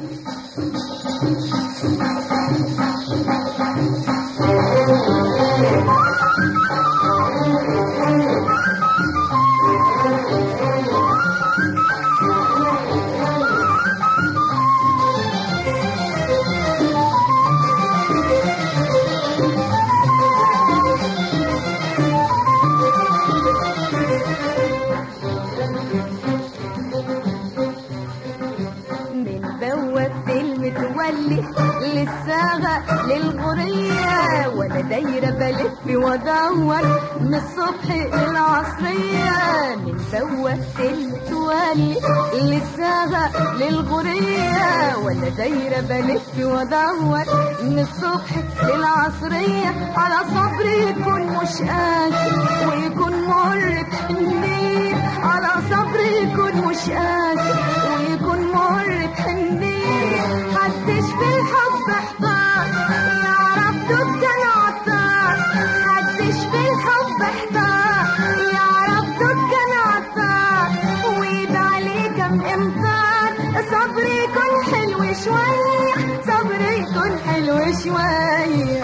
من بوابة المتولي للساغة للغرية وانا دايرة بلف وادور من الصبح للعصرية من بوابة المتولي للساغة للغرية وانا دايرة بلف وادور من الصبح للعصرية على صبري يكون مش قاسي ويكون مر بحنية على صبري يكون مش قاسي ويكون مر بحنية محدش في الحب احتار يعرف دكان عطار محدش في الحب احتار يعرف دكان عطار ويدعى لي كم امطار صبري يكون حلو شوية صبري يكون حلو شوية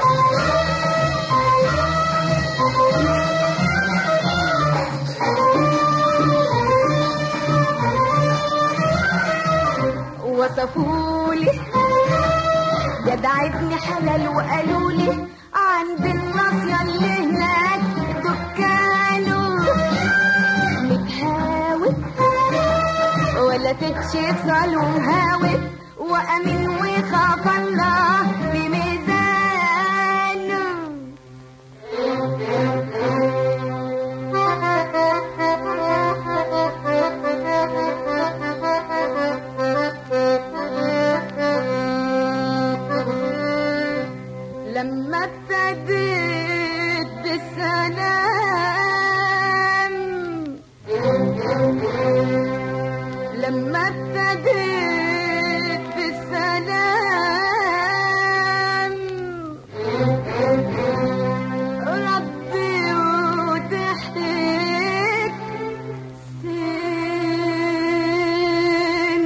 وصفولي جدع ابن حلال وقالوا لي عند الناصية اللي هناك دكانه متهاوي ولا تكشف ظلم هاوي وأمين وخاف الله بميزانه لما ابتديت بالسلام لما ابتديت بالسلام ربي وضحك سن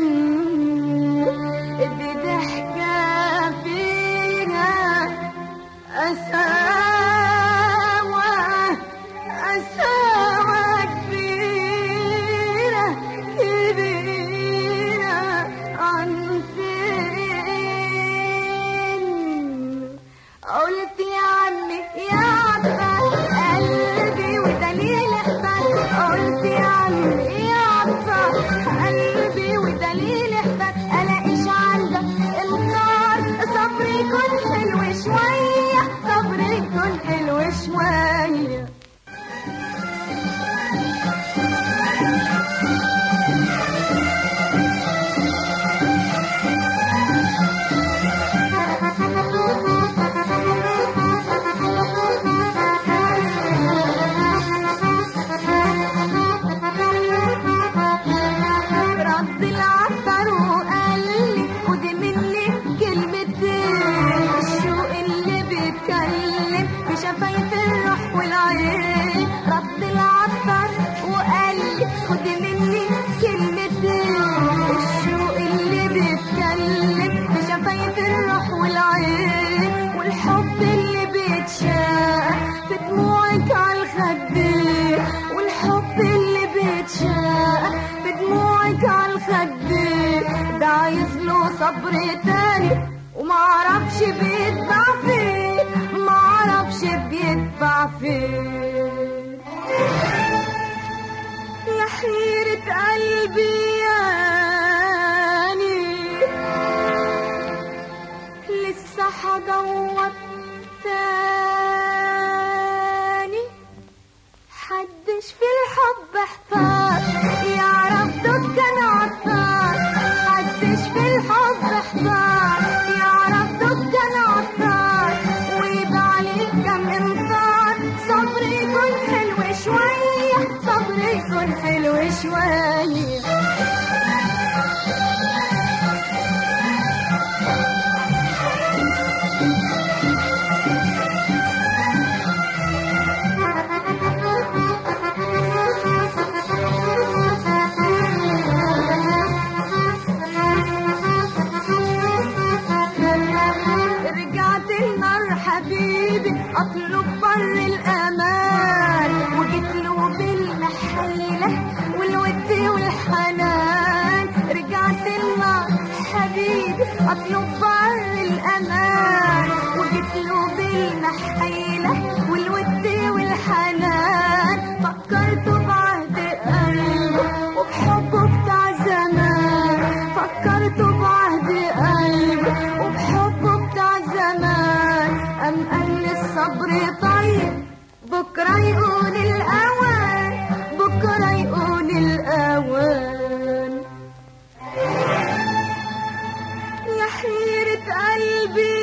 دي ضحكة فيها أساوى أساوى كبيرة كبيرة عن فين قلت يا عمي يا عطار قلبي ودليل احبال قلت يا عمي يا عطار قلبي ودليل احبال الاقيش عندك النار صبري يكون حلو شوية صبري يكون حلو شوية رد العطر وقال لي خد مني كلمتين الشوق اللي بيتكلم في شفايف الروح والعين رد العطر وقال لي خد مني كلمتين الشوق اللي بيتكلم في شفايف الروح والعين والحب اللي بيتشاق في دموعك على الخدين والحب اللي بيتشاق في دموعك على الخدين ده عايز له صبر تاني ومعرفش بيدفع فين معرفش بيدفع فين يا حيرة قلبي ياني لسه هدور تاني حدش في الحب احتار يعرف دكان عطار حدش في الحب احتار يعرف دكان عطار ويبقى عليك كم انصار صبري يكون حلو شوية صبري يكون حلو شوية اطلب بر الامان وجيت له بالمحيله والود والحنان فكرته بعهد قلبه وبحبه بتاع زمان فكرته بعهد قلبه وبحبه بتاع زمان أم قال لي الصبر طيب بكرة يقول الأوان بكرة يقول الأوان يا حيرة قلبي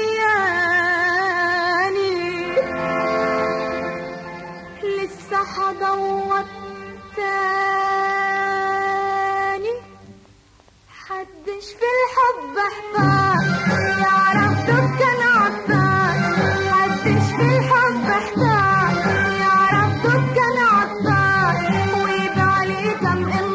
ياني لسه هدور تاني حدش في الحب احتار يعرف دكان عطار حدش في الحب احتار يعرف دكان عطار ويبيع لي كم